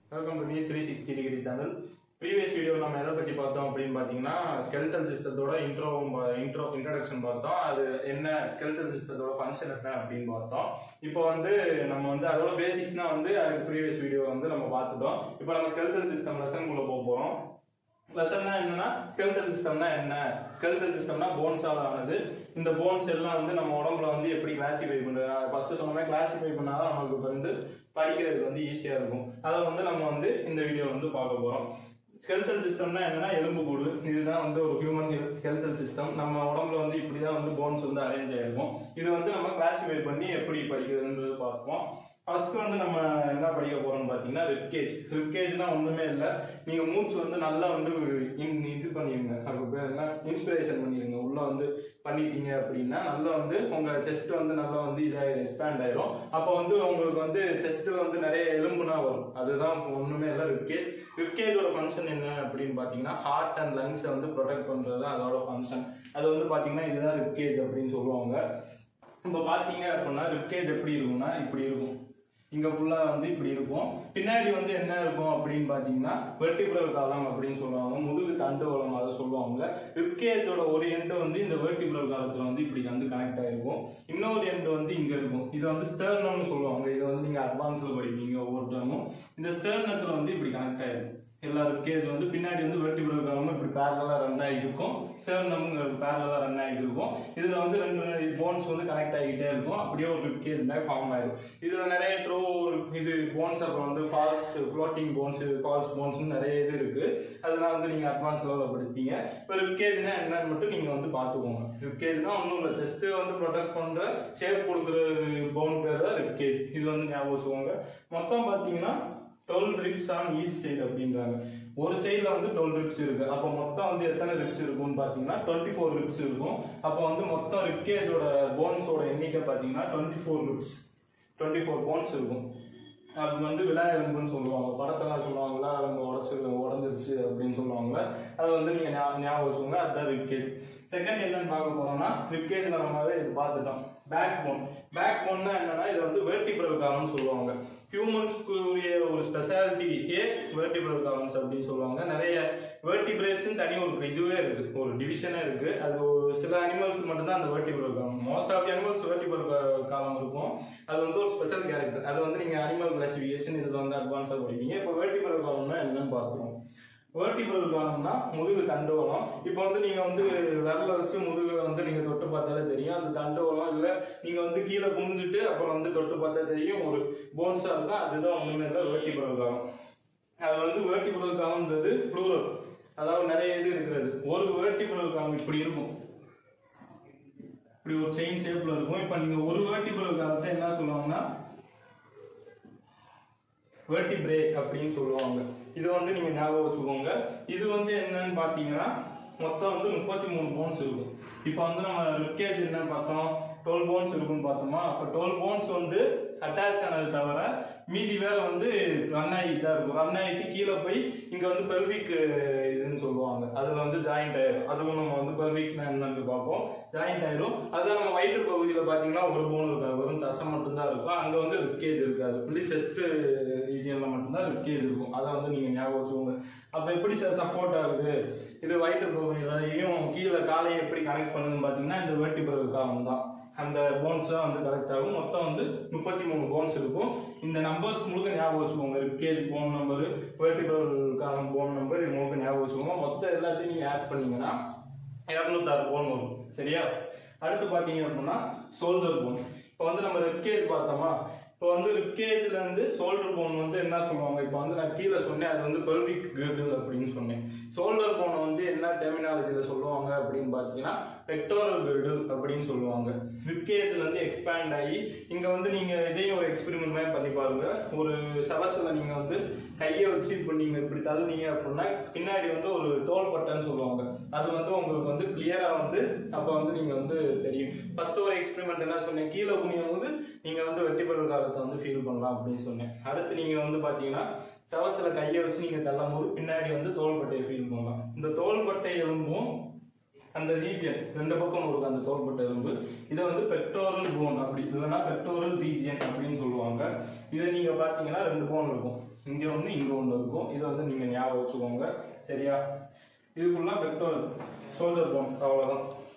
welcome to நீ three sixty degree Tamil previous video நம்ம எதை பற்றி பார்த்தோம் அப்படின்னு பார்த்தீங்கன்னா ஸ்கெல்டல் சிஸ்டத்தோட இன்ட்ரோ இன்ட்ரோ இன்ட்ரடக்ஷன் பார்த்தோம் அது என்ன ஸ்கெல்டல் சிஸ்டத்தோட ஃபங்க்ஷன் என்ன அப்படின்னு பார்த்தோம் இப்போ வந்து நம்ம வந்து அதோட பேசிக்ஸ்னா வந்து அதுக்கு ப்ரீவியஸ் வீடியோ வந்து நம்ம பார்த்துட்டோம் இப்போ நம்ம ஸ்கெல்டல் சிஸ்டம் லெசனுக்குள்ள போக போகிறோம் லெசன்னா என்னன்னா ஸ்கெல்டல் சிஸ்டம்னா என்ன ஸ்கெல்டல் சிஸ்டம்னா போன்ஸால ஆனது இந்த போன்ஸ் எல்லாம் வந்து நம்ம உடம்புல வந்து எப்படி கிளாசிஃபை பண்றது ஃபர்ஸ்ட் சொன்ன மாதிரி கிளாசிஃபை பண்ணாதான் நமக்கு வந்து படிக்கிறதுக்கு வந்து ஈஸியா இருக்கும் அதை வந்து நம்ம வந்து இந்த வீடியோ வந்து பார்க்க போறோம் ஸ்கெல்டல் சிஸ்டம்னா என்னன்னா எலும்புக்கூடு இதுதான் வந்து ஒரு ஹியூமன் ஸ்கெல்டல் சிஸ்டம் நம்ம உடம்புல வந்து இப்படிதான் வந்து போன்ஸ் வந்து அரேஞ்ச் ஆயிருக்கும் இது வந்து நம்ம கிளாசிஃபை பண்ணி எப்படி படிக்கிறதுன்றது பார்ப்போம் ஃபர்ஸ்ட் வந்து நம்ம என்ன படிக்க போறோம்னு பார்த்தீங்கன்னா ரிப்கேஜ் ரிப்கேஜ்னா ஒண்ணுமே இல்லை நீங்க மூச்சு வந்து நல்லா வந்து இன் இது பண்ணிருங்க அதுக்கு பேர் என்ன இன்ஸ்பிரேஷன் பண்ணிருங்க உள்ள வந்து பண்ணிட்டீங்க அப்படின்னா நல்லா வந்து உங்க செஸ்ட் வந்து நல்லா வந்து இதாயிரும் எக்ஸ்பேண்ட் ஆயிரும் அப்போ வந்து உங்களுக்கு வந்து செஸ்ட்ல வந்து நிறைய எலும்புனா வரும் அதுதான் ஒண்ணுமே இல்லை ரிப்கேஜ் ரிப்கேஜோட ஃபங்க்ஷன் என்ன அப்படின்னு பார்த்தீங்கன்னா ஹார்ட் அண்ட் லங்ஸை வந்து ப்ரொடெக்ட் பண்றது தான் அதோட ஃபங்க்ஷன் அது வந்து பார்த்தீங்கன்னா இதுதான் ரிப்கேஜ் அப்படின்னு சொல்லுவாங்க இப்போ பார்த்தீங்க அப்படின்னா ரிப்கேஜ் எப்படி இருக்கும்னா இப்படி இருக்கும் இங்க ஃபுல்லா வந்து இப்படி இருக்கும் பின்னாடி வந்து என்ன இருக்கும் அப்படின்னு பாத்தீங்கன்னா வெர்டிபிரல் காலம் அப்படின்னு சொல்லுவாங்க முதுகு தண்டுவலம் அதை சொல்லுவாங்க ரிப்கேஜோட ஒரு எண்டு வந்து இந்த வெர்டிபிரல் காலத்துல வந்து இப்படி வந்து கனெக்ட் ஆயிருக்கும் இன்னொரு எண்டு வந்து இங்க இருக்கும் இது வந்து ஸ்டர்னம்னு சொல்லுவாங்க இது வந்து நீங்க அட்வான்ஸ்ல படிப்பீங்க ஒவ்வொரு டேமும் இந்த ஸ்டர்னத்துல வந்து இப்படி கனெக்ட் ஆயிருக்கும் எல்லா ரிப்கேஜ் வந்து பின்னாடி வந்து வெர்டிபிரல் காலமும் இப்படி பேரலா ரன் ஆகிட்டு இருக்கும் ஸ்டர்னம் பேரலா ரன் ஆகிட்டு இருக்கும் இதுல வந்து ரெண்டு போன்ஸ் வந்து கனெக்ட் ஆகிட்டே இருக்கும் அப்படியே ஒரு ரிப்கேஜ் மாதிரி ஃபார்ம் ஆயிடும் இதுல நிறைய ட்ரோ இது போன்ஸ் அப்புறம் வந்து false floating bones false bones நிறைய இது இருக்கு அதெல்லாம் வந்து நீங்க அட்வான்ஸ் லெவலில் படிப்பீங்க இப்போ ரிப்கேஜ்னா என்னன்னு மட்டும் நீங்க வந்து பாத்துக்கோங்க ரிப்கேஜ்னா ஒன்றும் இல்லை செஸ்ட் வந்து ப்ரொடெக்ட் பண்ற ஷேப் கொடுக்குற போன் பேர் தான் ரிப்கேஜ் இது வந்து ஞாபகம் வச்சுக்கோங்க மொத்தம் பாத்தீங்கன்னா twelve ribs on each side அப்படின்றாங்க ஒரு சைடில் வந்து டுவெல் ரிப்ஸ் இருக்கு அப்போ மொத்தம் வந்து எத்தனை ரிப்ஸ் இருக்கும்னு பார்த்தீங்கன்னா டுவெண்ட்டி ஃபோர் ரிப்ஸ் இருக்கும் அப்போ வந்து மொத்தம் ரிப்கேஜோட போன்ஸோட எண்ணிக்கை பார்த்தீங்கன்னா twenty four ribs twenty four bones இருக்கும் அது வந்து விழா எலும்புன்னு சொல்லுவாங்க படத்தெல்லாம் சொல்லுவாங்களா அவங்க உடச்சு உடஞ்சிருச்சு அப்படின்னு சொல்லுவாங்க அது வந்து நீங்க ஞா- ஞாபகம் வச்சுக்கோங்க அதுதான் ரிப்கேஜ் செகண்ட் என்னன்னு பார்க்க போறோம்னா ரிப்கேஜ்ல நம்மவே இது பார்த்துட்டோம் பேக் போன் பேக் போன்னா என்னன்னா இது வந்து வெர்டிபிரல் காலம்னு சொல்லுவாங்க ஹியூமன்ஸ்க்கு உரிய ஒரு ஸ்பெஷாலிட்டியே வெர்டிபிரல் காலம்ஸ் அப்படின்னு சொல்லுவாங்க நிறைய வெர்டிபிரேட்ஸ் தனி ஒரு இதுவே இருக்கு ஒரு டிவிஷனே இருக்கு அது ஒரு சில அனிமல்ஸ்க்கு மட்டும்தான் அந்த வெர்டிபிரல் காலம் மோஸ்ட் ஆஃப் அனிமல்ஸ் வெர்டிபிரல் காலம் இருக்கும் அது வந்து ஒரு ஸ்பெஷல் கேரக்டர் அது வந்து நீங்க அனிமல் கிளாசிபிகேஷன் இதுல வந்து அட்வான்ஸா படிப்பீங்க இப்போ வெர்டிபிரல் காலம்னா என்னன்னு பார்த்துருவோம் வெர்டிபிரல் காலம்னா முதுகு தண்டுவலம் இப்போ வந்து நீங்க வந்து விரல வச்சு முதுகு வந்து நீங்க தொட்டு பார்த்தாலே தெரியும் அந்த தண்டுவலம் இல்ல நீங்க வந்து கீழே குனிஞ்சிட்டு அப்புறம் வந்து தொட்டு பார்த்தா தெரியும் ஒரு போன்ஸா இருந்தா அதுதான் ஒண்ணுமே இல்லை வெர்டிபிரல் காலம் அது வந்து வெர்டிபிரல் காலம்ன்றது ப்ளூரல் அதாவது நிறைய இது இருக்கிறது ஒரு வெர்டிபிரல் காலம் இப்படி இருக்கும் இப்படி ஒரு செயின் ஷேப்ல இருக்கும் இப்போ நீங்க ஒரு வெர்டிபிரல் காலத்தை என்ன சொல்லுவாங்கன்னா வெர்டிபிரே அப்படின்னு சொல்லுவாங்க இது வந்து நீங்க ஞாபகம் வச்சுக்கோங்க இது வந்து என்னன்னு பாத்தீங்கன்னா மொத்தம் வந்து முப்பத்தி மூணு போன்ஸ் இருக்கும் இப்போ வந்து நம்ம ரிப்கேஜ் என்னன்னு பார்த்தோம் டுவெல் போன்ஸ் இருக்குன்னு பார்த்தோமா அப்போ டுவெல் போன்ஸ் வந்து அட்டாச் ஆனது தவிர மீதி வேலை வந்து ரன் ஆகிட்டு தான் இருக்கும் ரன் ஆகிட்டு கீழே போய் இங்க வந்து பெல்விக் இதுன்னு சொல்லுவாங்க அதுல வந்து ஜாயிண்ட் ஆயிரும் அதுவும் நம்ம வந்து பெல்விக் என்னன்னு பார்ப்போம் ஜாயிண்ட் ஆயிரும் அதான் நம்ம வயிற்று பகுதியில பாத்தீங்கன்னா ஒரு போன் இருக்காது வெறும் தசை மட்டும்தான் இருக்கும் அங்க வந்து ரிப்கேஜ் இருக்காது புள்ளி செஸ்ட் ரீஜியன்ல மட்டும்தான் ரிப்கேஜ் இருக்கும் அதை வந்து நீங்க ஞாபகம் வச்சுக்கோங்க அப்ப எப்படி சார் சப்போர்ட் ஆகுது இது வயிற்று பகுதியிலையும் கீழே காலையும் எப்படி கனெக்ட் பண்ணுதுன்னு பாத்தீங்கன்னா இந்த வேர்டிபிரல் காலம் தான் அந்த போன்ஸ் தான் வந்து கலெக்ட் ஆகும் மொத்தம் வந்து முப்பத்தி மூணு போன்ஸ் இருக்கும் இந்த நம்பர்ஸ் முழுக்க ஞாபகம் வச்சுக்கோங்க ரிப்கேஜ் போன் நம்பர் வேர்டிபிரல் காலம் போன் நம்பர் இது முழுக்க ஞாபகம் வச்சுக்கோங்க மொத்தம் எல்லாத்தையும் நீங்க ஆட் பண்ணீங்கன்னா இரநூத்தாறு போன் வரும் சரியா அடுத்து பாத்தீங்க அப்படின்னா சோல்டர் போன் இப்போ வந்து நம்ம ரிப்கேஜ் பார்த்தோமா இப்போ வந்து ரிப்கேஜ்ல இருந்து சோல்டர் போன் வந்து என்ன சொல்லுவாங்க இப்போ வந்து நான் கீழே சொன்னேன் அது வந்து பெல்விக் கிர்டில் அப்படின்னு சொன்னேன் சோல்டர் போனை வந்து என்ன டெர்மினாலஜில சொல்லுவாங்க அப்படின்னு பார்த்தீங்கன்னா பெக்டோரல் கிர்டில் அப்படின்னு சொல்லுவாங்க ரிப்கேஜ்ல இருந்து எக்ஸ்பேண்ட் ஆகி இங்க வந்து நீங்க இதையும் ஒரு எக்ஸ்பெரிமெண்ட் மாதிரி பண்ணி பாருங்க ஒரு சவத்துல நீங்க வந்து கையை வச்சு இப்போ நீங்க இப்படி தள்ளுனீங்க அப்படின்னா பின்னாடி வந்து ஒரு தோல் பட்டைன்னு சொல்லுவாங்க அது வந்து உங்களுக்கு வந்து கிளியரா வந்து அப்ப வந்து நீங்க வந்து தெரியும் ஃபர்ஸ்ட் ஒரு எக்ஸ்பெரிமெண்ட் என்ன சொன்னேன் கீழே குனியும் போது நீங்க வந்து வெட்டிப்படல் காலத்தை வந்து ஃபீல் பண்ணலாம் அப்படின்னு சொன்னேன் அடுத்து நீங்க வந்து பாத்தீங்கன்னா சவத்துல கையை வச்சு நீங்க தள்ளும் போது பின்னாடி வந்து தோள்பட்டையை ஃபீல் பண்ணலாம் இந்த தோள்பட்டை எலும்பும் அந்த ரீஜியன் ரெண்டு பக்கம் இருக்கும் அந்த தோள்பட்டை எலும்பு இதை வந்து பெக்டோரல் போன் அப்படி இல்லைன்னா பெக்டோரல் ரீஜியன் அப்படின்னு சொல்லுவாங்க இதை நீங்க பாத்தீங்கன்னா ரெண்டு போன் இருக்கும் இங்க ஒன்று இங்க ஒன்று இருக்கும் இதை வந்து நீங்க ஞாபகம் வச்சுக்கோங்க சரியா இதுக்குள்ள பெக்டோரல் ஷோல்டர் போன் அவ்வளவுதான்